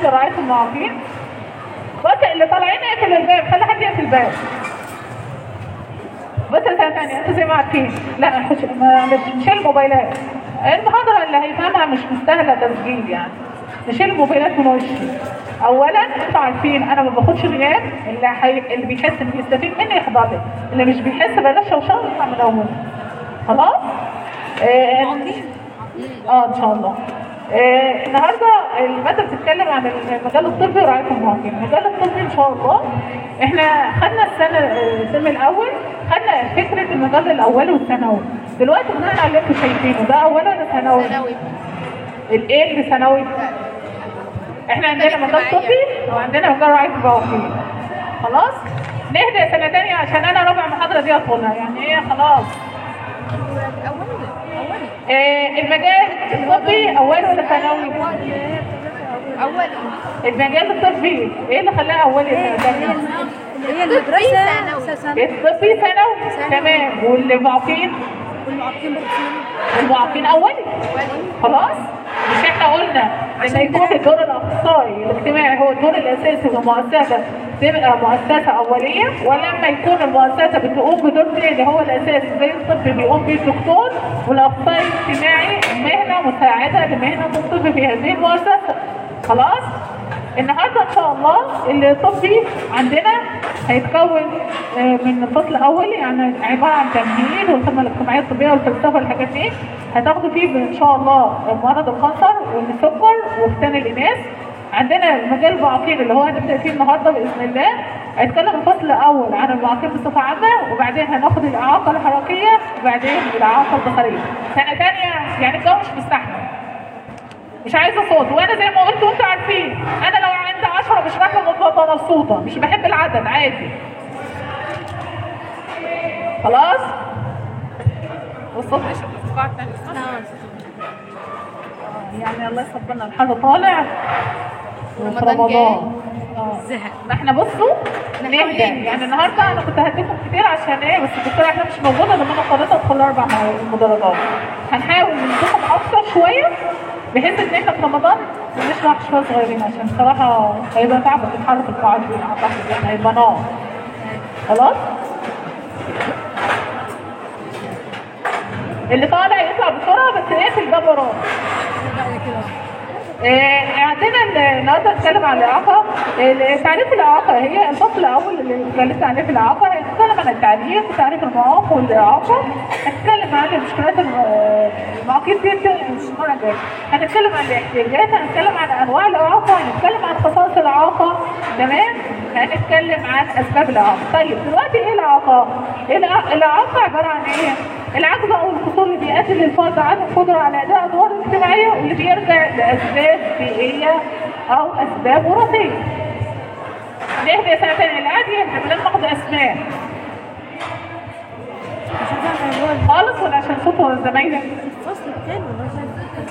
لرعايه المعاقين بص اللي طالعين اقفل الباب خلي حد يقفل الباب بص يا سنه ثانيه انتوا زي ما عارفين لا حش- ما- مش نشيل الموبايلات المحاضره اللي هيفهمها مش مستاهله تسجيل يعني نشيل الموبايلات من وشي اولا انتوا عارفين انا ما باخدش غياب اللي حي... اللي بيحس انه يستفيد مني يحضر لي اللي مش بيحس بلاش شوشره يطلع من اول خلاص آه، اه ان شاء الله آه النهارده الماده بتتكلم عن المجال الطبي ورعايه المعاقين، المجال الطبي ان شاء الله احنا خدنا السنه الترم الاول خدنا فكره المجال الاولي والثانوي، دلوقتي بناء على اللي انتم شايفينه ده اولي ولا ثانوي؟ ثانوي الايه اللي ثانوي؟ احنا عندنا مجال طبي وعندنا مجال رعايه المعاقين. خلاص؟ نهدى سنه ثانيه عشان انا رابع محاضره دي هدخلها يعني ايه خلاص اولي اولي آه المجال الطبي اولي ولا ثانوي؟ اولي المجال الطبي ايه اللي خلاه اولي سنه ثانيه؟ اللي هي المدرسة ثانوي. ثانوي الطبي ثانوي تمام والمعاقين والمعاقين برضه المعاقين اولي اولي خلاص مش احنا قلنا لما يكون الدور الاخصائي الاجتماعي هو الدور الاساسي في المؤسسه تبقى مؤسسه اوليه ولما يكون المؤسسه بتقوم بدور تاني هو الاساسي زي الطب بيقوم بيه الدكتور والاخصائي الاجتماعي مهنه مساعده لمهنه الطب في هذه المؤسسه خلاص النهارده ان شاء الله الطبي عندنا هيتكون آه، من فصل اولي يعني عباره عن تمهيد والخدمه الاجتماعيه الطبيه والفلسفه والحاجات دي هتاخدوا فيه ان شاء الله مرض الكانسر والسكر وفتان الاناث عندنا المجال المعاقين اللي هو هنبدا فيه النهارده باذن الله هيتكلم الفصل الاول عن المعاقين بصفه عامه وبعدين هناخد الاعاقه الحركيه وبعدين الاعاقه البصريه سنه ثانيه يعني الجو مش مستحمل مش عايزه صوت وانا زي ما قلت وانتوا عارفين انا لو عندي 10 مش راكبه ببقى مبسوطه مش بحب العدد عادي خلاص والصوت مش الاسبوع الثاني يعني الله يصبرنا الحر طالع وفي رمضان رمضان جاي. اه زهق ما احنا بصوا نحاول نهدى ننجز. يعني النهارده انا كنت هديكم كتير عشان ايه بس الدكتوره احنا مش موجوده لما انا اضطريت ادخل اربع مدرجات هنحاول نديكم اكتر شويه بحيث ان احنا في رمضان نشرح شويه صغيرين عشان بصراحه هيبقى تعب في الحر في القاعات دي اعتقد يعني هيبقى نار خلاص اللي طالع يطلع بسرعه بس ايه في الباب وراه آه، عندنا ال- النهارده هنتكلم عن الاعاقه آه، تعريف الاعاقه هي الفصل الاول اللي اتكلمت عليه في الاعاقه هنتكلم عن التعريف وتعريف المعاق والاعاقه هنتكلم عن مشكلات الم- المعاقين دي دي المره الجايه هنتكلم عن الاحتياجات هنتكلم عن انواع الاعاقه هنتكلم عن خصائص الاعاقه تمام هنتكلم عن اسباب الاعاقه طيب دلوقتي ايه الاعاقه؟ الإع- الاعاقه عباره عن ايه؟ العجز او القصور اللي بيؤدي للفرد عدم القدره على اداء ادوار اجتماعيه واللي بيرجع لاسباب بيئيه او اسباب وراثيه. نهدى يا سنه تانية العادي احنا بدنا ناخد اسماء خالص ولا عشان صوت زمايلك؟ الفصل الثاني والله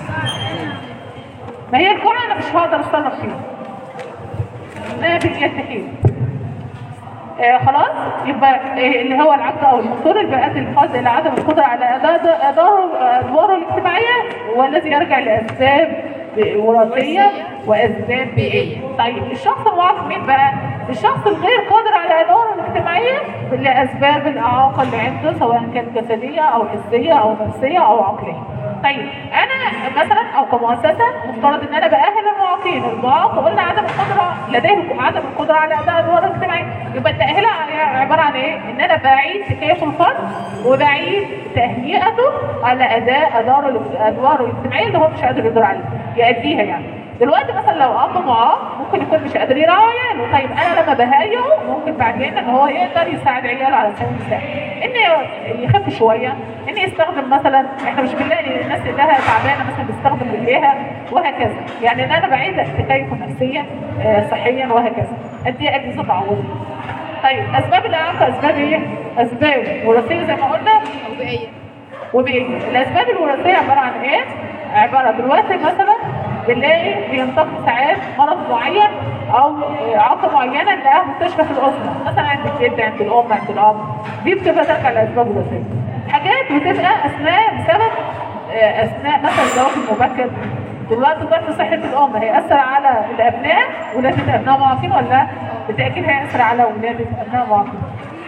ما هي الجرعه انا مش هقدر اتصرف فيها. لا باليد كده. آه خلاص يبقى آه اللي هو العجز او المقصور اللي بيؤدي الفرد الى عدم القدره على اداء اداره ادواره الاجتماعيه والذي يرجع لاسباب وراثيه واسباب بيئيه. طيب الشخص المعاق مين بقى؟ الشخص الغير قادر على ادواره الاجتماعيه لاسباب الاعاقه اللي عنده سواء كانت جسديه او حسيه او نفسيه او عقليه. طيب انا مثلا او كمؤسسه مفترض ان انا باهل المعاقين المعاق قلنا عدم القدره لديه عدم القدره على اداء ادوار اجتماعيه يبقى التاهيل عباره عن ايه؟ ان انا بعيد تكيف الفرد وبعيد تهيئته على اداء ادواره ادواره الاجتماعيه اللي هو مش قادر يقدر عليها يأديها يعني دلوقتي مثلا لو اب معاق ممكن يكون مش قادر يراعي عياله طيب انا لما بهيئه ممكن بعدين ان هو يقدر يساعد عياله على سبيل المثال ان يخف شويه ان يستخدم مثلا احنا مش بنلاقي الناس اللي لها تعبانه مثلا بتستخدم رجليها وهكذا يعني ان انا بعيد تكيفه نفسيا آه، صحيا وهكذا ادي اجهزه تعوض طيب اسباب الاعاقه اسباب ايه؟ اسباب وراثيه زي ما قلنا او بيئيه وبايه؟ الاسباب الوراثيه عباره عن ايه؟ عباره دلوقتي مثلا بنلاقي بينتقل ساعات مرض معين او اعاقه معينه نلاقيها منتشره في الاسره مثلا عند الجد عند الام عند الاب دي بتبقى ترجع لاسباب وراثيه حاجات بتبقى اثناء بسبب آه، اثناء مثلا الزواج المبكر دلوقتي ضعف صحه الام هياثر على الابناء ولاده ابناء معاقين ولا لا؟ بالتاكيد هياثر على ولاده ابناء معاقين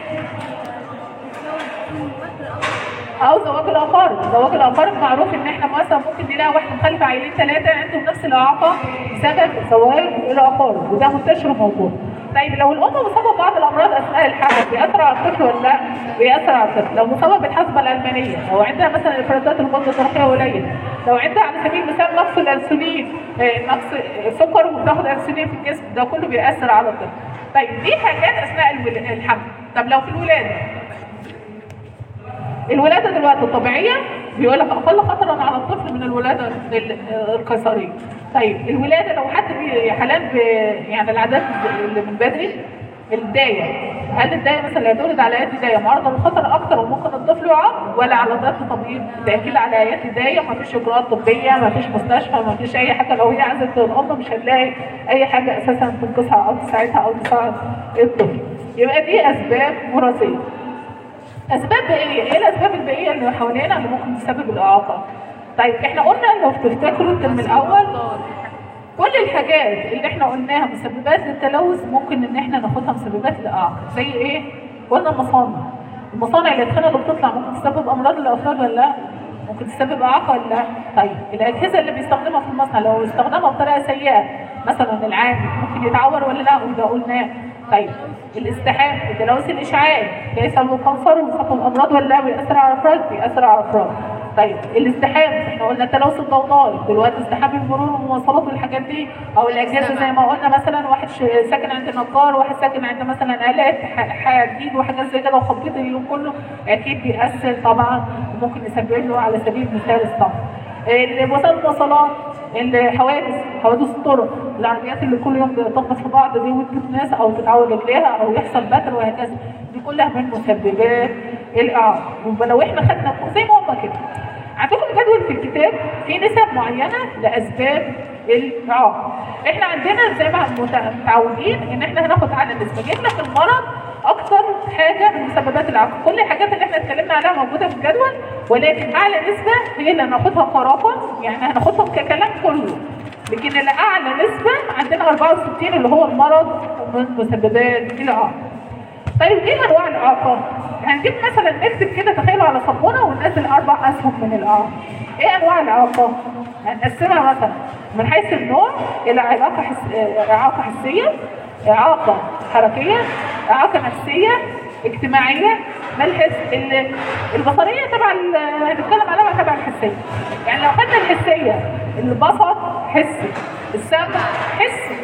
او زواج الاقارب زواج الاقارب معروف ان احنا مثلا ممكن نلاقي واحد مخلف عيلين ثلاثه عندهم نفس الاعاقه بسبب زواج الاقارب وده منتشر وموجود طيب لو الام مصابه ببعض الامراض اثناء الحمل بيأثر على الطفل ولا لا؟ بيأثر على الطفل، لو مصابه بالحصبه الالمانيه، لو عندها مثلا افرازات الغده الدرقيه قليل، لو عندها على سبيل المثال نقص الانسولين، آه، نقص سكر وبتاخد انسولين في الجسم، ده كله بيأثر على الطفل. طيب دي حاجات اثناء الول- الحمل، طب لو في الولاده الولاده دلوقتي الطبيعيه بيقول لك اقل خطرا على الطفل من الولاده ال- القيصريه. طيب الولاده لو حد بي- حالات ب- يعني العادات اللي من بدري الدايه هل الدايه مثلا اللي هتولد على يد دايه معرضه للخطر اكتر وممكن الطفل يعاق ولا على ذات طبيب تاكيد على يد دايه ما فيش اجراءات طبيه ما فيش مستشفى ما فيش اي حاجه لو هي عايزه الام مش هتلاقي اي حاجه اساسا تنقذها او تساعدها او تساعد الطفل يبقى دي اسباب وراثيه اسباب بيئيه ايه الاسباب البيئيه اللي حوالينا اللي ممكن تسبب الاعاقه طيب احنا قلنا لو تفتكروا الترم الاول كل الحاجات اللي احنا قلناها مسببات للتلوث ممكن ان احنا ناخدها مسببات للاعاقه زي ايه قلنا المصانع المصانع الادخنه اللي بتطلع ممكن تسبب امراض للافراد ولا لا ممكن تسبب اعاقه ولا لا طيب الاجهزه اللي بيستخدمها في المصنع لو استخدمها بطريقه سيئه مثلا العامل ممكن يتعور ولا لا وده قلناه طيب الازدحام التلوث الاشعاعي بيسبب كانسر ويسبب امراض ولا لا بيأثر على الافراد بيأثر على الافراد طيب الازدحام احنا قلنا التلوث الضوضائي دلوقتي ازدحام المرور والمواصلات والحاجات دي او الاجهزه زي ما قلنا مثلا واحد ش- ساكن عند نجار واحد ساكن عند مثلا الات ح- حديد وحاجات زي كده وخبيط اليوم كله اكيد بيأثر طبعا وممكن يسبب له على سبيل المثال الصمت ال- وسائل المواصلات الحوادث حوادث الطرق العربيات اللي كل يوم بتخبط في بعض دي وتجيب ناس او تتعور رجليها او يحصل بتر وهكذا دي كلها من مسببات الاعاقه ولو احنا خدنا زي ما هم كده عندكم جدول في الكتاب في نسب معينه لاسباب الاعاقه احنا عندنا زي ما مت- متعودين ان احنا هناخد على نسبه جبنا في المرض اكتر حاجه من مسببات الاعاقه كل الحاجات اللي احنا اتكلمنا عليها موجوده في الجدول ولكن اعلى نسبه هي اللي هناخدها قراءه يعني هناخدهم ككلام كله لكن اللي اعلى نسبه عندنا 64 اللي هو المرض من مسببات الاعاقه طيب ايه انواع الاعاقه؟ هنجيب مثلا نكتب كده تخيلوا على صابونه وننزل اربع اسهم من الاعاقه. ايه انواع الاعاقه؟ هنقسمها مثلا من حيث النوع الى علاقه حس... آه، اعاقه حسيه، اعاقه حركيه، اعاقه نفسيه، اجتماعيه، ما الحس ال- البصريه تبع ال- هنتكلم عليها تبع الحسيه. يعني لو خدنا الحسيه البصر حسي، السمع حسي،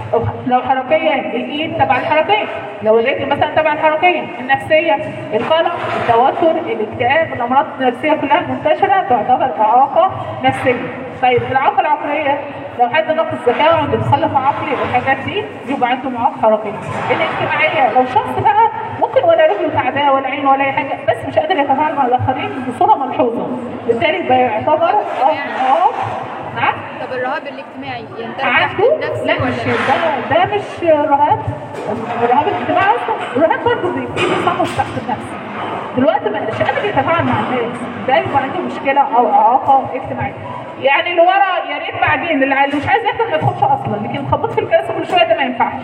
لو حركيه الايد تبع الحركيه لو الرجل مثلا تبع الحركيه النفسيه القلق التوتر الاكتئاب الامراض النفسيه كلها منتشره تعتبر اعاقه نفسيه طيب الاعاقه العقليه لو حد ناقص ذكاء وعنده تخلف عقلي والحاجات دي يبقى عنده معاقه حركيه الاجتماعيه لو شخص بقى ممكن ولا رجله تعبانه ولا عين ولا اي حاجه بس مش قادر يتفاعل مع الاخرين بصوره ملحوظه بالتالي بيعتبر اه نعم طب الرهاب الاجتماعي يندرج تحت عنده النفسي لا ولا مش ده ده مش رهاب الرهاب الاجتماعي اصلا الرهاب برضه بيجيب تصنف تحت النفس دلوقتي ما مش قادر يتفاعل مع الناس ده يبقى عنده مشكله او اعاقه اجتماعيه يعني اللي ورا يا ريت بعدين اللي اللي مش عايز يحضر ما يدخلش اصلا لكن الخبط في الكراسي كل شويه ده ما ينفعش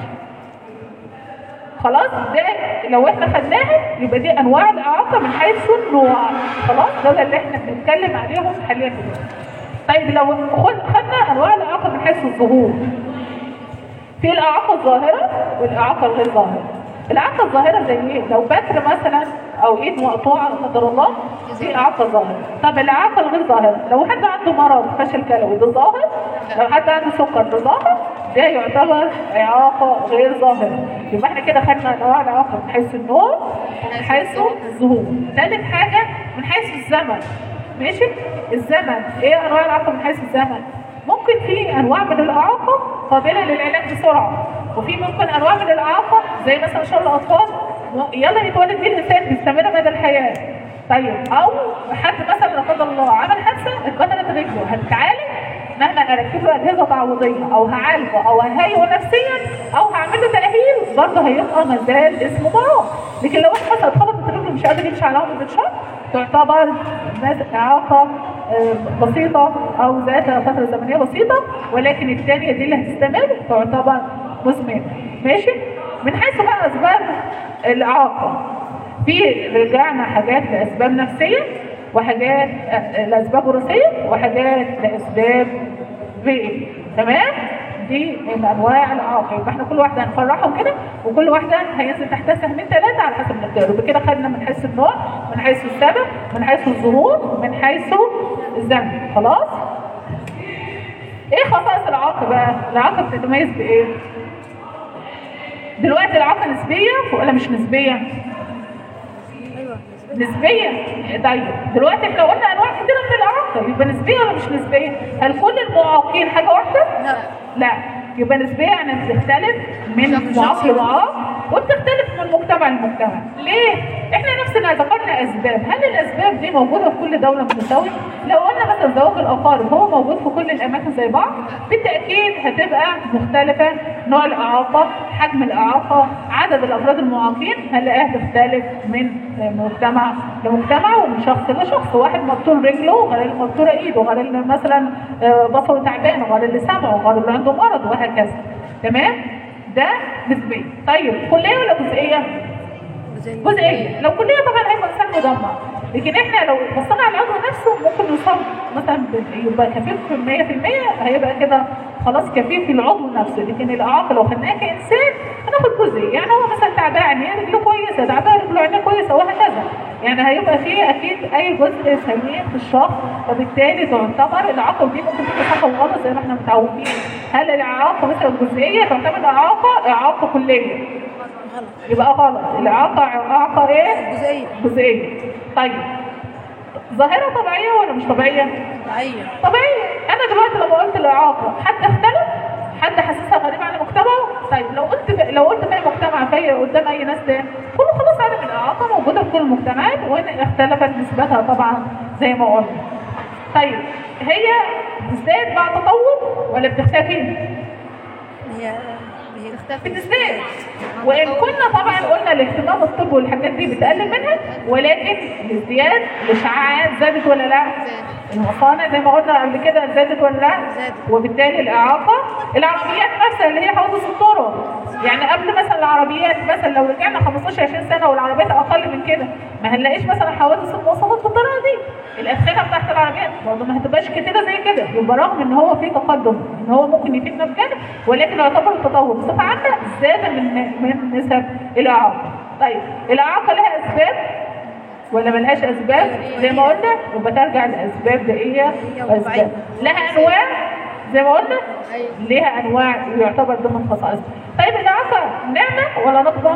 خلاص ده لو احنا خدناها يبقى دي انواع الاعاقه من حيث النوع خلاص دول اللي احنا بنتكلم عليهم حاليا دلوقتي طيب لو خد- خدنا انواع الاعاقه من حيث الظهور في الاعاقه الظاهره والاعاقه الغير ظاهره الاعاقه الظاهره زي ايه لو بتر مثلا او ايد مقطوعه لا قدر الله دي اعاقه ظاهره طب الاعاقه الغير ظاهره لو حد عنده مرض فشل كلوي ده ظاهر لو حد عنده سكر ده ظاهر ده يعتبر اعاقه غير ظاهره يبقى احنا كده خدنا انواع الاعاقه من حيث النوع ومن حيث الظهور ثالث حاجه من حيث الزمن ماشي الزمن ايه انواع الاعاقه من حيث الزمن ممكن في انواع من الاعاقه قابله للعلاج بسرعه وفي ممكن انواع من الاعاقه زي مثلا شلل الاطفال م- يلا يتولد بيه الانسان بيستمر مدى الحياه طيب او حد مثلا لا قدر الله عمل حادثه اتبدلت رجله هتتعالج ان احنا اركب له اجهزه تعويضيه او هعالجه او ههيئه نفسيا او هعمل له تاهيل برضه هيبقى ما زال اسمه مرض لكن لو واحد مثلا اتخبطت رجله مش قادر يمشي على عمر شهر تعتبر مس- اعاقه آه، بسيطه او ذات فتره زمنيه بسيطه ولكن الثانيه دي اللي هتستمر تعتبر مزمنه ماشي من حيث بقى اسباب الاعاقه في رجعنا حاجات لاسباب نفسيه وحاجات آه، لاسباب وراثيه وحاجات لاسباب بيئيه تمام دي من انواع الاعاقه يبقى احنا كل واحده هنفرحهم كده وكل واحده هينزل تحتها سهمين ثلاثه على حسب نقداره بكده خدنا من حيث النوع من حيث السبب من حيث الظهور من حيث الزمن خلاص ايه خصائص الاعاقه بقى الاعاقه بتتميز بايه دلوقتي الاعاقه نسبيه ولا مش نسبيه ايوه نسبية طيب دلوقتي احنا قلنا انواع كتيرة من الاعاقة يبقى نسبية ولا مش نسبية؟ هل كل المعاقين حاجة واحدة؟ لا لا يبقى نسبية يعني بتختلف من معاق لمعاق وبتختلف من مجتمع لمجتمع ليه؟ احنا نفسنا ذكرنا اسباب هل الاسباب دي موجودة في كل دولة متساوية؟ لو قلنا مثلا زواج الاقارب هو موجود في كل الاماكن زي بعض بالتأكيد هتبقى مختلفة نوع الاعاقة حجم الاعاقة عدد الافراد المعاقين هنلاقيها تختلف من مجتمع لمجتمع ومن شخص لشخص واحد مبتور رجله غير اللي مبتورة ايده غير اللي مثلا آه، بصره تعبان غير اللي سمعه غير اللي عنده مرض وهكذا تمام ده نسبيا طيب كليه ولا جزئيه زي جزئيه لو كليه طبعا هيبقى انسان مدمر لكن احنا لو بصينا على العضو نفسه ممكن نوصل مثلا ب- يبقى كفيف في 100% هيبقى كده خلاص كفيف في العضو نفسه لكن الاعاقه لو خدناها كانسان هناخد جزئي يعني هو مثلا تعبان هي رجله كويسه تعبان رجله عينيه كويسه وهكذا يعني هيبقى فيه اكيد اي جزء سليم في الشخص وبالتالي تعتبر الاعاقه دي ممكن تبقى صح وغلط زي ما احنا متعودين هل الاعاقه مثلا الجزئيه تعتبر اعاقه اعاقه كليه غلط يبقى غلط الاعاقه اعاقه ايه جزئية جزئيه طيب ظاهره طبيعيه ولا مش طبيعيه طبيعية طبيعيه انا دلوقتي لما قلت الاعاقه حد اختلف حد حاسسها غريبه عن مجتمعه طيب لو قلت في لو قلت في أي مجتمع في قدام اي ناس تاني كله خلاص عارف الاعاقه موجوده في كل المجتمعات وان اختلفت نسبتها طبعا زي ما قلنا طيب هي بتزداد مع تطور ولا بتختفي؟ هي هي بتزداد وان كنا طبعا قلنا الاهتمام الطب والحاجات دي بتقلل منها ولكن الازدياد الاشعاعات زادت ولا لا؟ المصانع زي ما قلنا قبل كده زادت ولا لا؟ زادت. وبالتالي الاعاقه العربيات نفسها اللي هي حوادث الطرق يعني قبل مثلا العربيات مثلا لو رجعنا 15 20 سنه والعربيات اقل من كده ما هنلاقيش مثلا حوادث المواصلات بالطريقه دي الادخنه بتاعت العربيات برضه ما هتبقاش كتيره زي كده يبقى رغم ان هو في تقدم ان هو ممكن يفيدنا بجانب ولكن يعتبر التطور بصفه عامه زاد من من نسب الاعاقه طيب الاعاقه لها اسباب ولا ملهاش اسباب زي ما قلنا يبقى ترجع لاسباب دقيقه واسباب لها انواع زي ما قلنا أيوة. ليها انواع يعتبر ضمن خصائص طيب الاعاقه نعمه ولا نقمه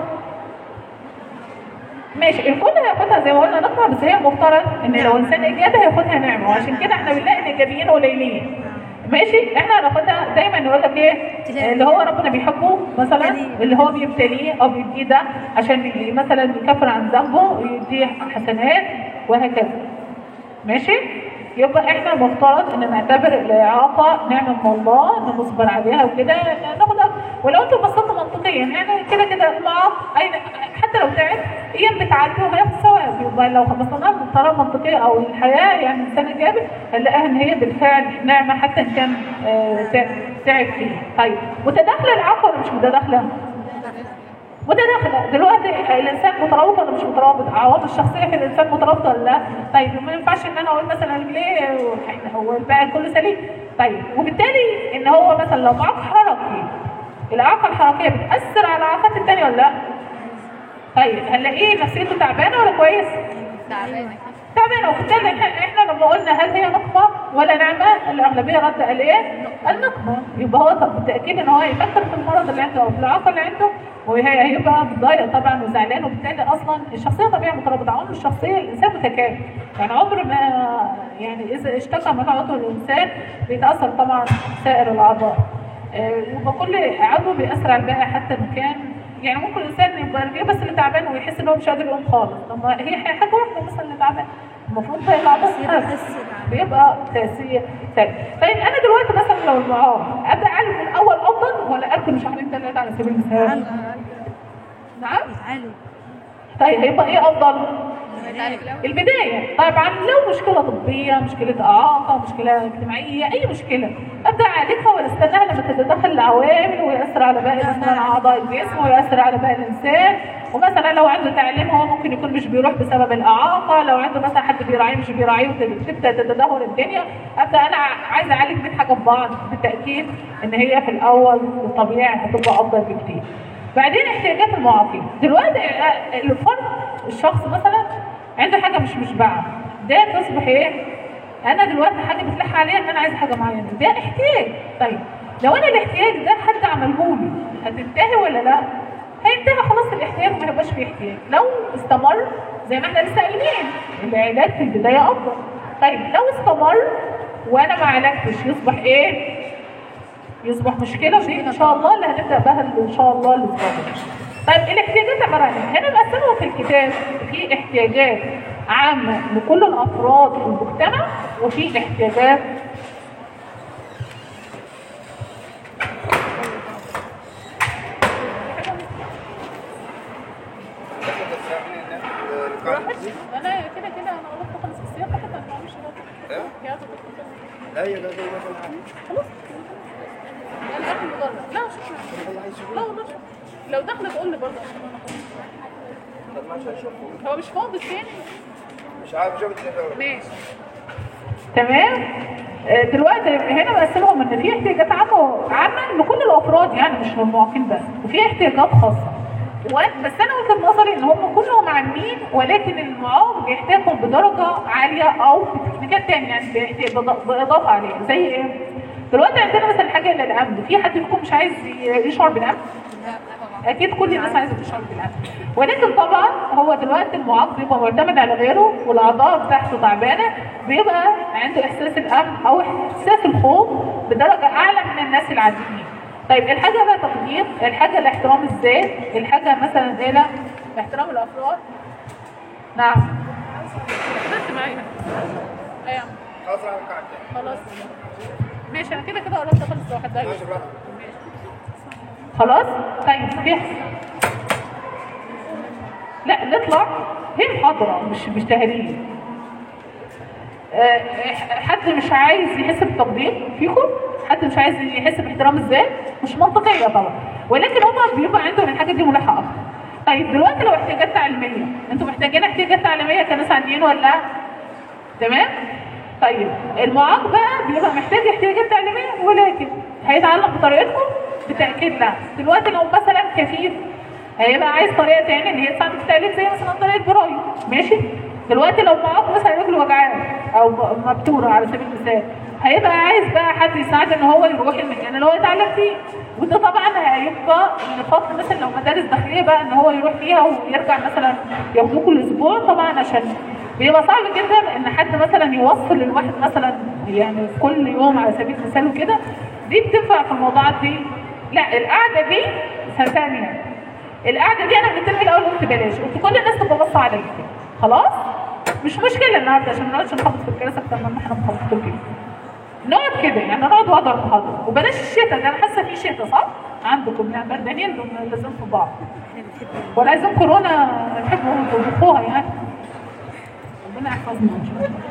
ماشي الكل هياخدها زي ما قلنا نقمه بس هي المفترض ان لو انسان ايجابي هياخدها نعمه وعشان كده احنا بنلاقي الايجابيين قليلين ماشي احنا هناخدها دايما يقول لك ايه ابتلاء. اللي هو ربنا بيحبه مثلا يبتليه. اللي هو بيبتليه او بيديه ده عشان ي- مثلا يكفر عن ذنبه يديه حسنات وهكذا ماشي يبقى احنا المفترض ان نعتبر الاعاقه نعمه من الله ان نصبر عليها وكده ناخدها ولو انت بصيت منطقيا يعني كده كده المعاق اي حتى لو تعب ايام بتعدي وهياخد ثواب يبقى لو بصيناها بطريقه منطقيه او الحياه يعني انسان ايجابي هنلاقيها ان هي بالفعل نعمه حتى ان كان آه، تع- تعب فيها طيب متداخله الاعاقه ولا مش متداخله؟ متداخله دلوقتي الانسان مترابط ولا مش مترابط عوامل الشخصيه في الانسان مترابطه ولا لا طيب ما ينفعش ان انا اقول مثلا ليه احنا هو الباقي كله سليم طيب وبالتالي ان هو مثلا لو معاق حركي الاعاقه الحركيه بتاثر على الاعاقات الثانيه ولا لا طيب هنلاقيه نفسيته تعبانه ولا كويس تعبانة تعبانه وبالتالي احنا احنا لما قلنا هل هي نقمه ولا نعمه الاغلبيه رد قال ايه النقمه يبقى هو طب بالتاكيد ان هو يفكر في المرض اللي عنده او في الاعاقه اللي عنده وهي هيبقى متضايق طبعا وزعلان وبالتالي اصلا الشخصيه طبيعي مترابطه عمر الشخصيه الانسان متكامل يعني عمر ما يعني اذا اشتكى من عضو الانسان بيتاثر طبعا سائر الاعضاء آه، يبقى كل عضو بيأثر على الباقي حتى ان كان يعني ممكن الانسان يبقى رجليه بس اللي تعبان ويحس ان هو مش قادر يقوم خالص طب ما هي حاجه واحده مثلا اللي تعبان المفروض هي الاعضاء يبقى تتحرك. تأثير على- بيبقى تاثير تاني طيب انا دلوقتي مثلا لو المعاق ابدا اعالج من الاول افضل ولا اركن شهرين ثلاثه على سبيل المثال يتعالوا نعم يتعالوا طيب هيبقى ايه افضل نتعالج الاول البداية طبعا لو مشكلة طبية مشكلة إعاقة مشكلة اجتماعية أي مشكلة أبدأ أعالجها ولا استناها لما تتدخل العوامل ويأثر على باقي مثلا أعضاء الجسم ويأثر على باقي الإنسان ومثلا لو عنده تعليم هو ممكن يكون مش بيروح بسبب الإعاقة لو عنده مثلا حد بيراعيه مش بيراعيه وتبدأ تتدهور الدنيا أبدأ أنا عايزة أعالج من حاجة ببعض بالتأكيد إن هي في الأول الطبيعي هتبقى أفضل بكتير بعدين احتياجات المعاقين دلوقتي آه، الفرد الشخص مثلا عنده حاجه مش مشبعه ده تصبح ايه انا دلوقتي حاجه بتلح عليها ان انا عايز حاجه معينه ده احتياج طيب لو انا الاحتياج ده حد عمله لي هتنتهي ولا لا هينتهي خلاص الاحتياج ما يبقاش فيه احتياج لو استمر زي ما احنا لسه قايلين العلاج في البدايه افضل طيب لو استمر وانا ما عالجتش يصبح ايه يصبح مشكله ودي ان شاء الله اللي هنبدا بها ان شاء الله الاسبوع ده. طيب الاحتياجات عباره عن ايه؟ هنا مقسمهم في الكتاب في احتياجات عامه لكل الافراد في المجتمع وفي احتياجات انا كده كده انا غلطت خالص في السياق حتى ما بعملش لا يا لا لا خلاص انا اخر مجرد لا شكرا لا والله شكرا لو دخلت قول لي برضه عشان انا خلاص. طب ماشي هشوفه هو مش فاضي تاني مش عارف شوف التليفون ماشي تمام آه، دلوقتي هنا بقسمهم ان في احتياجات عامه عامه لكل الافراد يعني مش للمعاقين بس وفي احتياجات خاصه و- بس انا وجهه نظري ان هم كلهم عامين ولكن المعاق بيحتاجهم بدرجه عاليه او بتكنيكات تانية يعني بيحتاج بإض- باضافه عليها زي ايه؟ دلوقتي عندنا مثلا حاجه للامن في حد فيكم مش عايز ي- يشعر بالامن؟ اكيد كل الناس عايزه تشعر بالامن ولكن طبعا هو دلوقتي المعاق بيبقى معتمد على غيره والاعضاء بتاعته تعبانه بيبقى عنده احساس الامن او احساس الخوف بدرجه اعلى من الناس العاديين طيب الحاجه بقى تقدير الحاجه لاحترام الذات الحاجه مثلا ايه لا احترام الافراد نعم بس معايا ايوه خلاص انا قاعد خلاص ماشي انا كده كده قربت اخلص لو حد عايز ماشي براحتك خلاص طيب في لا نطلع هي محاضرة مش مش تهريج آه، حد مش عايز يحس بالتقدير فيكم حد مش عايز يحس باحترام الذات مش منطقية طبعا ولكن هما بيبقى عندهم الحاجة دي ملحة أكتر طيب دلوقتي لو احتياجات تعليمية انتوا محتاجين احتياجات تعليمية كناس عاديين ولا لا؟ تمام؟ طيب المعاق بقى بيبقى محتاج احتياجات تعليميه ولكن هيتعلم بطريقتكم بالتاكيد لا دلوقتي لو مثلا كفيف هيبقى عايز طريقه تانية اللي هي تساعده في التعليم زي مثلا طريقه برايل ماشي دلوقتي لو معاق مثلا رجله وجعان او م- مبتوره على سبيل المثال هيبقى عايز بقى حد يساعده ان هو يروح المكان اللي هو يتعلم فيه وده طبعا هيبقى نفضل مثلا لو مدارس داخليه بقى ان هو يروح فيها ويرجع مثلا ياخدوه كل اسبوع طبعا عشان بيبقى صعب جدا ان حد مثلا يوصل للواحد مثلا يعني كل يوم على سبيل المثال وكده دي بتنفع في الموضوعات دي لا القعده دي ثانيه القعده دي انا من الترم الاول قلت بلاش قلت كل الناس تبقى باصه عليا كده. خلاص مش مشكله النهارده عشان ما نقعدش نخبط في الكراسي اكتر ما احنا مخبطين فيه نقعد كده يعني نقعد وضع المحاضره وبلاش الشتاء ده انا حاسه في شتاء صح؟ عندكم يعني بردانين لازم في بعض ولا عايزين كورونا نحبوا تطبخوها يعني ربنا يحفظنا ان شاء الله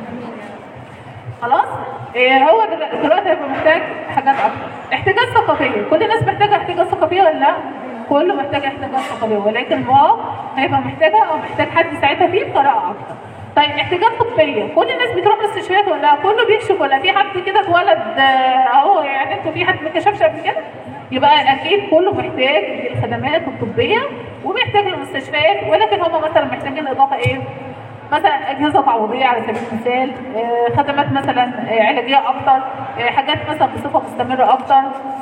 خلاص إيه هو دل- دلوقتي هيبقى محتاج حاجات اكتر احتياجات ثقافيه كل الناس محتاجه احتياجات ثقافيه ولا لا كله محتاج احتياجات ثقافيه ولكن ما هيبقى محتاجه او محتاج حد يساعدها فيه بطريقه اكتر طيب احتياجات طبيه كل الناس بتروح مستشفيات ولا لا كله بيكشف ولا في حد كده اتولد آه، اهو يعني انتوا في حد ما كشفش قبل كده يبقى اكيد كله محتاج للخدمات الطبيه ومحتاج للمستشفيات ولكن هم مثلا محتاجين اضافه ايه مثلا اجهزه تعويضيه على سبيل المثال آه، خدمات مثلا آه، علاجيه اكتر آه، حاجات مثلا بصفه مستمره اكتر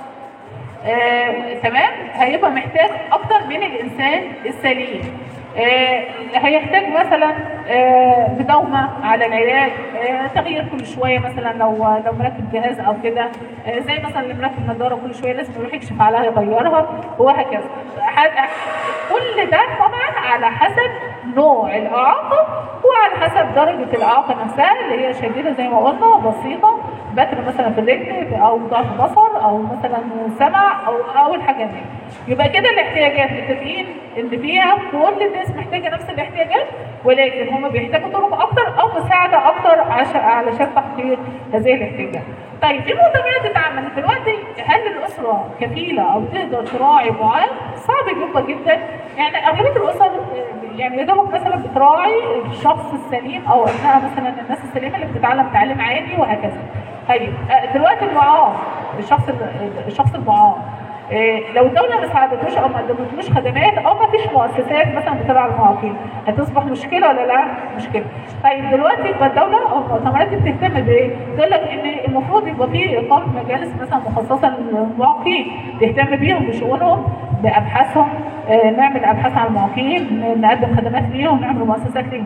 آه، تمام هيبقى محتاج اكتر من الانسان السليم آه، هيحتاج مثلا آه، مداومه على العلاج آه، تغيير كل شويه مثلا لو لو مركب جهاز او كده آه، زي مثلا اللي مركب نظاره كل شويه لازم يروح يكشف عليها يغيرها وهكذا ح- كل ده طبعا على حسب نوع الاعاقه وعلى حسب درجه الاعاقه نفسها اللي هي شديده زي ما قلنا بسيطه بتر مثلا في الرجل او ضعف بصر او مثلا سمع او او الحاجات دي يبقى كده الاحتياجات متفقين ان فيها كل الناس محتاجه نفس الاحتياجات ولكن هم بيحتاجوا طرق اكتر او مساعده اكتر عشان علشان تحقيق هذه الاحتياجات. طيب في مؤتمرات اتعملت دلوقتي هل الاسره كفيله او تقدر تراعي معاه؟ صعب جدا جدا يعني اغلبيه الاسر آه، يعني يا دوبك مثلا بتراعي الشخص السليم او ابنها مثلا الناس السليمه اللي بتتعلم تعليم عادي وهكذا. طيب آه، دلوقتي المعاق الشخص الشخص المعاق إيه، لو الدوله ما ساعدتوش او ما قدمتلوش خدمات او ما فيش مؤسسات مثلا بتراعي المعاقين هتصبح مشكله ولا لا؟ مشكله. طيب دلوقتي يبقى الدوله او المؤتمرات دي بتهتم بايه؟ تقول لك ان المفروض يبقى في اقامه مجالس مثلا مخصصه للمعاقين تهتم بيهم بشؤونهم بابحاثهم آه، نعمل ابحاث عن المعاقين نقدم خدمات ليهم نعمل مؤسسات ليهم.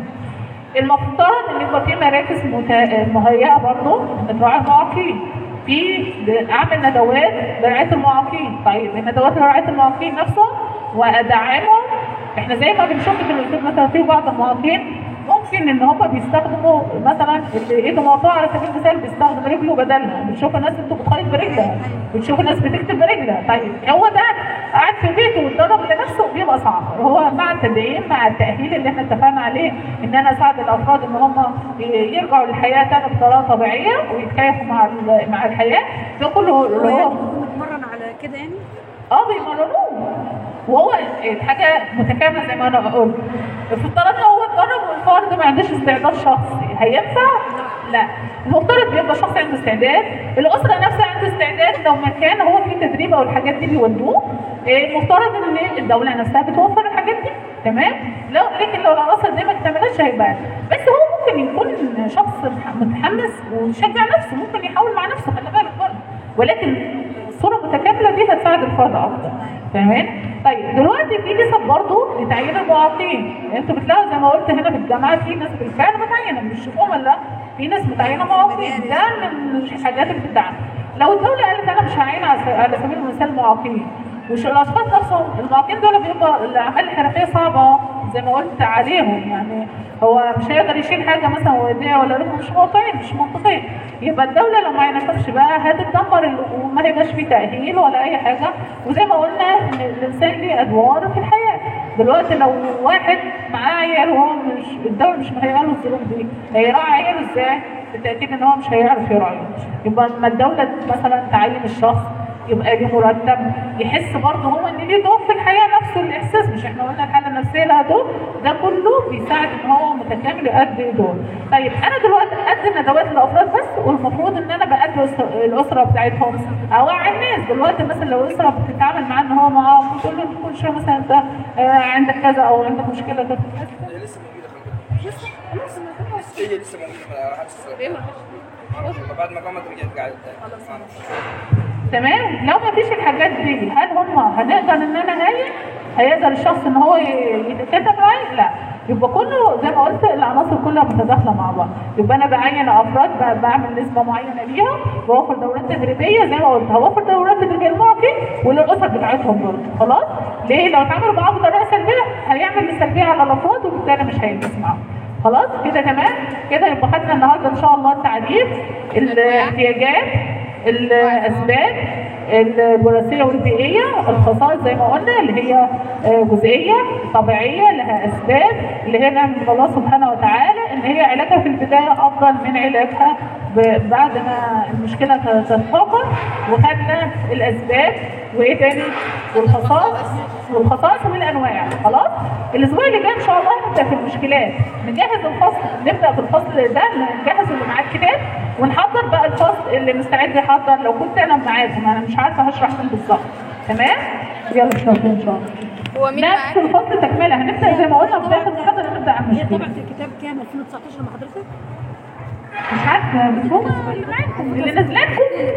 المفترض ان يبقى في مراكز مت- مهيئه برضه لرعايه المعاقين في اعمل ندوات لرعايه المعاقين طيب الندوات لرعايه المعاقين نفسهم وادعمهم احنا زي ما بنشوف في الاسلوب مثلا في بعض المعاقين ممكن ان هم بيستخدموا مثلا اللي ايده مقطوعه على سبيل المثال بيستخدم رجله بدلها بنشوف الناس انتوا بتخيط برجلها بنشوف الناس بتكتب برجلها طيب هو ده قاعد في بيته واتدرب لنفسه بيبقى صعب هو مع التدعيم مع التاهيل اللي احنا اتفقنا عليه ان انا اساعد الافراد ان هم يرجعوا للحياه تاني بطريقه طبيعيه ويتكيفوا مع ال- مع الحياه ده كله اللي هو بنتمرن على كده يعني اه بيمرنوه وهو حاجه متكامله زي ما انا بقول افترضنا هو اتدرب والفرد ما عندوش استعداد شخصي هينفع؟ لا المفترض بيبقى شخص عنده استعداد الاسره نفسها عنده استعداد لو مكان هو فيه تدريب او الحاجات دي بيودوه إيه، المفترض ان الدوله نفسها بتوفر الحاجات دي تمام لو لكن لو العناصر دي ما اكتملتش هيبقى بس هو ممكن يكون شخص متحمس ويشجع نفسه ممكن يحاول مع نفسه خلي بالك برضه ولكن الصوره المتكامله دي هتساعد الفرد اكتر تمام طيب دلوقتي في نسب برضه لتعيين المعاقين انتوا بتلاقوا زي ما قلت هنا في الجامعه في ناس بالفعل متعينه مش بتشوفوهم ولا لا؟ في ناس متعينه معاقين ده من الحاجات اللي بتدعم لو الدوله قالت انا مش هعين على س- على سبيل المثال معاقين مش الاشخاص نفسهم المعاقين دول بيبقى الاعمال الحرفيه صعبه زي ما قلت عليهم يعني هو مش هيقدر يشيل حاجه مثلا وايديه ولا رجله مش واقعي مش منطقي يبقى الدوله لو ما عينتهمش بقى هتتدمر ال- وما هيبقاش في تاهيل ولا اي حاجه وزي ما قلنا ان الانسان ليه ادوار في الحياه دلوقتي لو واحد معاه عيال وهو مش الدوله مش مهيئه له الظروف دي هيراعي عياله ازاي؟ بالتاكيد ان هو مش هيعرف يراعيه يبقى لما الدوله مثلا تعين الشخص يبقى ليه مرتب يحس برضه هو ان ليه دور في الحياه نفسه الاحساس مش احنا قلنا الحاله النفسيه لها دور ده كله بيساعد ان هو متكامل يؤدي دور طيب انا دلوقتي اقدم ندوات للافراد بس والمفروض ان انا بقدم الأس- الاسره بتاعتهم اوعي الناس دلوقتي مثلا لو اسره بتتعامل معاه ان هو معاه تقول له كل شويه مثلا انت آه، عندك كذا او عندك مشكله كذا هي لسه موجوده خلي بالك هي لسه موجوده ما حدش لما بعد ما قامت رجعت قاعده تاني تمام لو ما فيش الحاجات دي هل هم هنقدر ان انا هايل هيقدر الشخص ان هو ي- يتكتب معايا لا يبقى كله زي ما قلت العناصر كلها متداخله مع بعض يبقى انا بعين افراد ب- بعمل نسبه معينه ليها بوفر دورات تدريبيه زي ما قلت هوفر دورات تدريبيه للمعاقين وللاسر بتاعتهم برضه خلاص ليه لو اتعاملوا معاهم بطريقه سلبيه هيعمل السلبيه على الافراد وبالتالي مش هيلبس معاهم خلاص كده تمام كده يبقى خدنا النهارده ان شاء الله التعريف الاحتياجات الاسباب الوراثيه والبيئيه الخصائص زي ما قلنا اللي هي آه، جزئيه طبيعيه لها اسباب اللي هي نعمه من الله سبحانه وتعالى ان هي علاجها في البدايه افضل من علاجها ب- بعد ما المشكله تتفاقم وخدنا الاسباب وايه تاني والخصائص والخصائص والانواع خلاص الاسبوع اللي جاي ان شاء الله هنبدا في المشكلات نجهز الفصل نبدا بالفصل ده نجهز اللي معاه الكتاب ونحضر بقى الفصل اللي مستعد يحضر لو كنت انا معاكم انا مش عارفه هشرح فين بالظبط تمام يلا بالتوفيق ان شاء الله هو مين نفس معاك؟ الفصل تكمله هنبدا زي ما قلنا في اخر المحاضره نبدا على هي المشكله طبعت الكتاب كام 2019 لما حضرتك مش عارفه بس هو اللي معاكم اللي نازلاتكم